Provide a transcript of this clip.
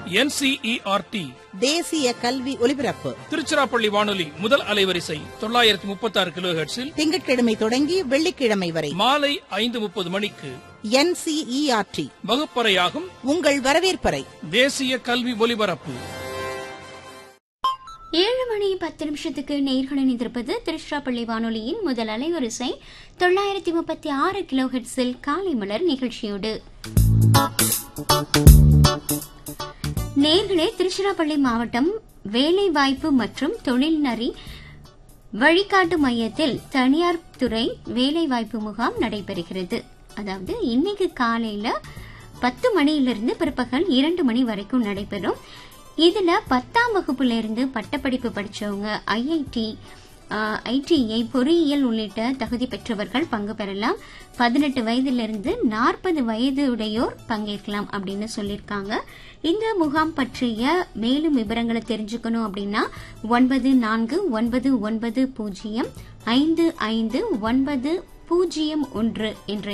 NCERT தேசிய கல்வி ஒலிபரப்பு திருச்சிராப்பள்ளி வானொலி முதல் அலைவரிசை தொள்ளாயிரத்தி முப்பத்தி ஆறு கிலோ ஹெர்ட்ஸில் திங்கட்கிழமை தொடங்கி வெள்ளிக்கிழமை வரை மாலை ஐந்து முப்பது மணிக்கு என்சிஇஆர்டி வகுப்பறையாகும் உங்கள் வரவேற்பறை தேசிய கல்வி ஒலிபரப்பு ஏழு மணி பத்து நிமிஷத்துக்கு நேர்களை நிதிருப்பது திருச்சிராப்பள்ளி வானொலியின் முதல் அலைவரிசை தொள்ளாயிரத்தி முப்பத்தி ஆறு கிலோ ஹெட்ஸில் காலை மலர் நிகழ்ச்சியோடு நேர்களே திருச்சிராப்பள்ளி மாவட்டம் வேலைவாய்ப்பு மற்றும் தொழில் நெறி வழிகாட்டு மையத்தில் தனியார் துறை வேலைவாய்ப்பு முகாம் நடைபெறுகிறது அதாவது இன்னைக்கு காலையில பத்து மணியிலிருந்து பிற்பகல் இரண்டு மணி வரைக்கும் நடைபெறும் இதுல பத்தாம் வகுப்புல இருந்து பட்டப்படிப்பு படிச்சவங்க ஐஐடி ஐடிஐ பொறியியல் உள்ளிட்ட தகுதி பெற்றவர்கள் பங்கு பெறலாம் பதினெட்டு வயதிலிருந்து நாற்பது வயது உடையோர் பங்கேற்கலாம் அப்படின்னு சொல்லியிருக்காங்க இந்த முகாம் பற்றிய மேலும் விவரங்களை தெரிஞ்சுக்கணும் அப்படின்னா ஒன்பது நான்கு ஒன்பது ஒன்பது பூஜ்ஜியம் ஐந்து ஐந்து ஒன்பது பூஜ்ஜியம் ஒன்று என்ற